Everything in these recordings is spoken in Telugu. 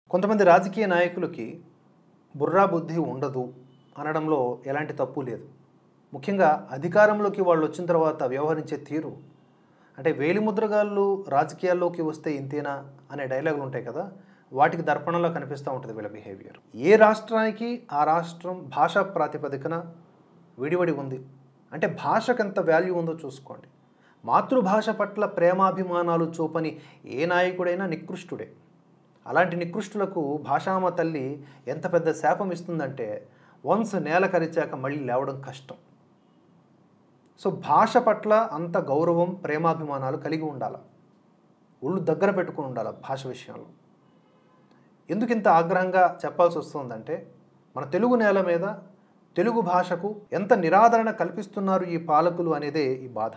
కొంతమంది రాజకీయ నాయకులకి బుర్రా బుద్ధి ఉండదు అనడంలో ఎలాంటి తప్పు లేదు ముఖ్యంగా అధికారంలోకి వాళ్ళు వచ్చిన తర్వాత వ్యవహరించే తీరు అంటే వేలిముద్రగాళ్ళు రాజకీయాల్లోకి వస్తే ఇంతేనా అనే డైలాగులు ఉంటాయి కదా వాటికి దర్పణంలో కనిపిస్తూ ఉంటుంది వీళ్ళ బిహేవియర్ ఏ రాష్ట్రానికి ఆ రాష్ట్రం భాషా ప్రాతిపదికన విడివడి ఉంది అంటే భాషకు ఎంత వాల్యూ ఉందో చూసుకోండి మాతృభాష పట్ల ప్రేమాభిమానాలు చూపని ఏ నాయకుడైనా నికృష్టుడే అలాంటి నికృష్టులకు భాషామ తల్లి ఎంత పెద్ద శాపం ఇస్తుందంటే వన్స్ నేల కరిచాక మళ్ళీ లేవడం కష్టం సో భాష పట్ల అంత గౌరవం ప్రేమాభిమానాలు కలిగి ఉండాలి ఒళ్ళు దగ్గర పెట్టుకుని ఉండాలి భాష విషయంలో ఎందుకు ఇంత ఆగ్రహంగా చెప్పాల్సి వస్తుందంటే మన తెలుగు నేల మీద తెలుగు భాషకు ఎంత నిరాదరణ కల్పిస్తున్నారు ఈ పాలకులు అనేదే ఈ బాధ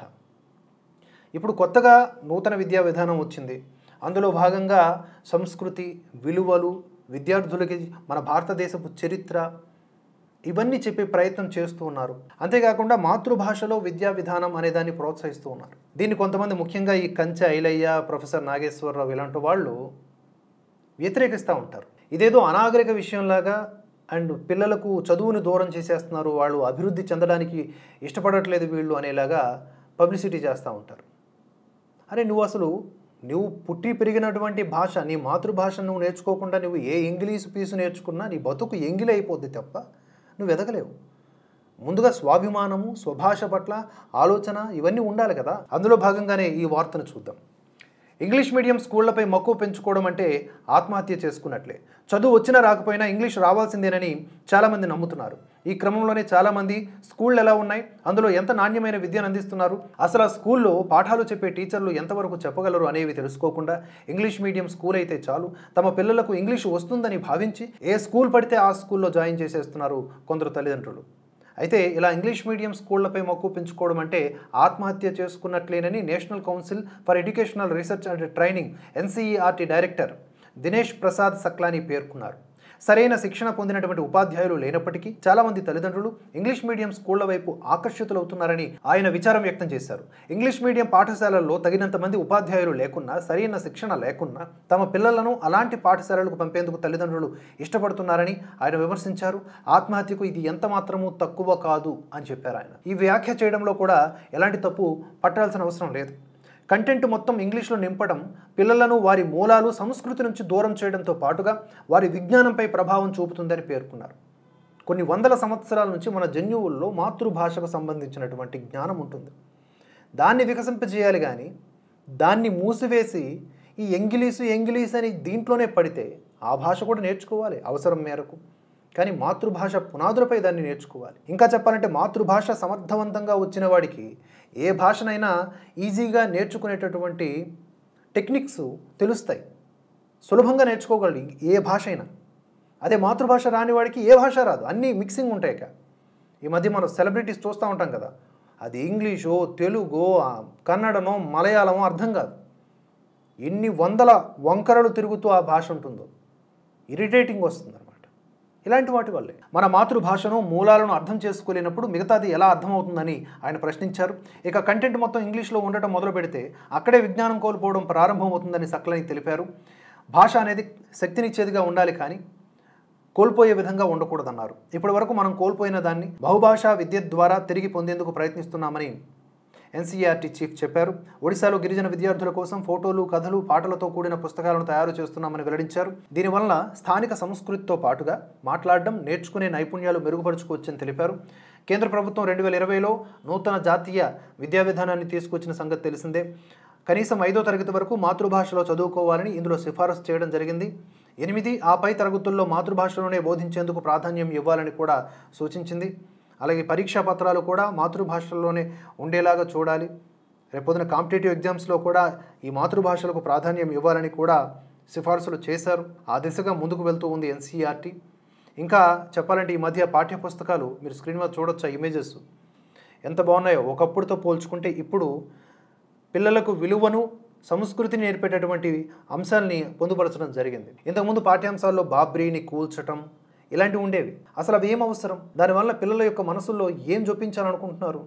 ఇప్పుడు కొత్తగా నూతన విద్యా విధానం వచ్చింది అందులో భాగంగా సంస్కృతి విలువలు విద్యార్థులకి మన భారతదేశపు చరిత్ర ఇవన్నీ చెప్పే ప్రయత్నం చేస్తూ ఉన్నారు అంతేకాకుండా మాతృభాషలో విద్యా విధానం అనే దాన్ని ప్రోత్సహిస్తూ ఉన్నారు దీన్ని కొంతమంది ముఖ్యంగా ఈ కంచె ఐలయ్య ప్రొఫెసర్ నాగేశ్వరరావు ఇలాంటి వాళ్ళు వ్యతిరేకిస్తూ ఉంటారు ఇదేదో అనాగరిక విషయంలాగా అండ్ పిల్లలకు చదువుని దూరం చేసేస్తున్నారు వాళ్ళు అభివృద్ధి చెందడానికి ఇష్టపడట్లేదు వీళ్ళు అనేలాగా పబ్లిసిటీ చేస్తూ ఉంటారు అరే నువ్వు అసలు నువ్వు పుట్టి పెరిగినటువంటి భాష నీ మాతృభాష నువ్వు నేర్చుకోకుండా నువ్వు ఏ ఇంగ్లీష్ పీసు నేర్చుకున్నా నీ బతుకు ఎంగిలి అయిపోద్ది తప్ప నువ్వు ఎదగలేవు ముందుగా స్వాభిమానము స్వభాష పట్ల ఆలోచన ఇవన్నీ ఉండాలి కదా అందులో భాగంగానే ఈ వార్తను చూద్దాం ఇంగ్లీష్ మీడియం స్కూళ్లపై మక్కువ పెంచుకోవడం అంటే ఆత్మహత్య చేసుకున్నట్లే చదువు వచ్చినా రాకపోయినా ఇంగ్లీష్ రావాల్సిందేనని చాలామంది నమ్ముతున్నారు ఈ క్రమంలోనే చాలామంది స్కూళ్ళు ఎలా ఉన్నాయి అందులో ఎంత నాణ్యమైన విద్యను అందిస్తున్నారు అసలు ఆ స్కూల్లో పాఠాలు చెప్పే టీచర్లు ఎంతవరకు చెప్పగలరు అనేవి తెలుసుకోకుండా ఇంగ్లీష్ మీడియం స్కూల్ అయితే చాలు తమ పిల్లలకు ఇంగ్లీష్ వస్తుందని భావించి ఏ స్కూల్ పడితే ఆ స్కూల్లో జాయిన్ చేసేస్తున్నారు కొందరు తల్లిదండ్రులు అయితే ఇలా ఇంగ్లీష్ మీడియం స్కూళ్లపై మక్కువ పెంచుకోవడం అంటే ఆత్మహత్య చేసుకున్నట్లేనని national council for educational research and training NCERT director Dinesh Prasad Saklani పేర్కొన్నారు సరైన శిక్షణ పొందినటువంటి ఉపాధ్యాయులు లేనప్పటికీ చాలామంది తల్లిదండ్రులు ఇంగ్లీష్ మీడియం స్కూళ్ల వైపు ఆకర్షితులవుతున్నారని ఆయన విచారం వ్యక్తం చేశారు ఇంగ్లీష్ మీడియం పాఠశాలల్లో తగినంత మంది ఉపాధ్యాయులు లేకున్నా సరైన శిక్షణ లేకున్నా తమ పిల్లలను అలాంటి పాఠశాలలకు పంపేందుకు తల్లిదండ్రులు ఇష్టపడుతున్నారని ఆయన విమర్శించారు ఆత్మహత్యకు ఇది ఎంత మాత్రమూ తక్కువ కాదు అని చెప్పారు ఆయన ఈ వ్యాఖ్య చేయడంలో కూడా ఎలాంటి తప్పు పట్టాల్సిన అవసరం లేదు కంటెంట్ మొత్తం ఇంగ్లీష్లో నింపడం పిల్లలను వారి మూలాలు సంస్కృతి నుంచి దూరం చేయడంతో పాటుగా వారి విజ్ఞానంపై ప్రభావం చూపుతుందని పేర్కొన్నారు కొన్ని వందల సంవత్సరాల నుంచి మన జన్యువుల్లో మాతృభాషకు సంబంధించినటువంటి జ్ఞానం ఉంటుంది దాన్ని వికసింపజేయాలి కానీ దాన్ని మూసివేసి ఈ ఎంగిలీసు ఎంగిలీస్ అని దీంట్లోనే పడితే ఆ భాష కూడా నేర్చుకోవాలి అవసరం మేరకు కానీ మాతృభాష పునాదులపై దాన్ని నేర్చుకోవాలి ఇంకా చెప్పాలంటే మాతృభాష సమర్థవంతంగా వచ్చిన వాడికి ఏ భాషనైనా ఈజీగా నేర్చుకునేటటువంటి టెక్నిక్స్ తెలుస్తాయి సులభంగా నేర్చుకోగలడు ఏ భాష అయినా అదే మాతృభాష రాని వాడికి ఏ భాష రాదు అన్నీ మిక్సింగ్ ఉంటాయి ఇక ఈ మధ్య మనం సెలబ్రిటీస్ చూస్తూ ఉంటాం కదా అది ఇంగ్లీషో తెలుగో కన్నడనో మలయాళమో అర్థం కాదు ఎన్ని వందల వంకరలు తిరుగుతూ ఆ భాష ఉంటుందో ఇరిటేటింగ్ వస్తుంది అనమాట ఇలాంటి వాటి వల్లే మన మాతృభాషను మూలాలను అర్థం చేసుకోలేనప్పుడు మిగతాది ఎలా అర్థమవుతుందని ఆయన ప్రశ్నించారు ఇక కంటెంట్ మొత్తం ఇంగ్లీష్లో ఉండటం మొదలు పెడితే అక్కడే విజ్ఞానం కోల్పోవడం ప్రారంభమవుతుందని సక్లని తెలిపారు భాష అనేది శక్తినిచ్చేదిగా ఉండాలి కానీ కోల్పోయే విధంగా ఉండకూడదన్నారు ఇప్పటి వరకు మనం కోల్పోయిన దాన్ని బహుభాషా విద్య ద్వారా తిరిగి పొందేందుకు ప్రయత్నిస్తున్నామని ఎన్సీఆర్టీ చీఫ్ చెప్పారు ఒడిశాలో గిరిజన విద్యార్థుల కోసం ఫోటోలు కథలు పాటలతో కూడిన పుస్తకాలను తయారు చేస్తున్నామని వెల్లడించారు దీనివల్ల స్థానిక సంస్కృతితో పాటుగా మాట్లాడడం నేర్చుకునే నైపుణ్యాలు మెరుగుపరుచుకోవచ్చని తెలిపారు కేంద్ర ప్రభుత్వం రెండు వేల ఇరవైలో నూతన జాతీయ విద్యా విధానాన్ని తీసుకొచ్చిన సంగతి తెలిసిందే కనీసం ఐదో తరగతి వరకు మాతృభాషలో చదువుకోవాలని ఇందులో సిఫారసు చేయడం జరిగింది ఎనిమిది ఆ పై తరగతుల్లో మాతృభాషలోనే బోధించేందుకు ప్రాధాన్యం ఇవ్వాలని కూడా సూచించింది అలాగే పరీక్షా పత్రాలు కూడా మాతృభాషలోనే ఉండేలాగా చూడాలి రేపొద్దున కాంపిటేటివ్ ఎగ్జామ్స్లో కూడా ఈ మాతృభాషలకు ప్రాధాన్యం ఇవ్వాలని కూడా సిఫార్సులు చేశారు ఆ దిశగా ముందుకు వెళ్తూ ఉంది ఎన్సీఆర్టీ ఇంకా చెప్పాలంటే ఈ మధ్య పాఠ్య పుస్తకాలు మీరు స్క్రీన్ మీద చూడొచ్చు ఆ ఇమేజెస్ ఎంత బాగున్నాయో ఒకప్పుడుతో పోల్చుకుంటే ఇప్పుడు పిల్లలకు విలువను సంస్కృతిని నేర్పేటటువంటి అంశాలని పొందుపరచడం జరిగింది ఇంతకుముందు పాఠ్యాంశాల్లో బాబ్రీని కూల్చటం ఇలాంటివి ఉండేవి అసలు అవి ఏం అవసరం దానివల్ల పిల్లల యొక్క మనసుల్లో ఏం జొప్పించాలనుకుంటున్నారు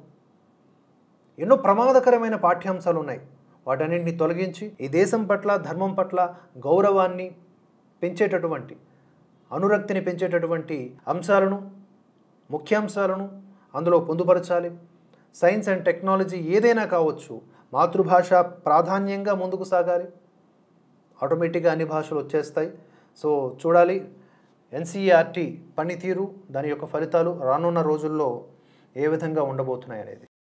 ఎన్నో ప్రమాదకరమైన పాఠ్యాంశాలు ఉన్నాయి వాటన్నింటిని తొలగించి ఈ దేశం పట్ల ధర్మం పట్ల గౌరవాన్ని పెంచేటటువంటి అనురక్తిని పెంచేటటువంటి అంశాలను ముఖ్యాంశాలను అందులో పొందుపరచాలి సైన్స్ అండ్ టెక్నాలజీ ఏదైనా కావచ్చు మాతృభాష ప్రాధాన్యంగా ముందుకు సాగాలి ఆటోమేటిక్గా అన్ని భాషలు వచ్చేస్తాయి సో చూడాలి ఎన్సీఆర్టీ పనితీరు దాని యొక్క ఫలితాలు రానున్న రోజుల్లో ఏ విధంగా ఉండబోతున్నాయి అనేది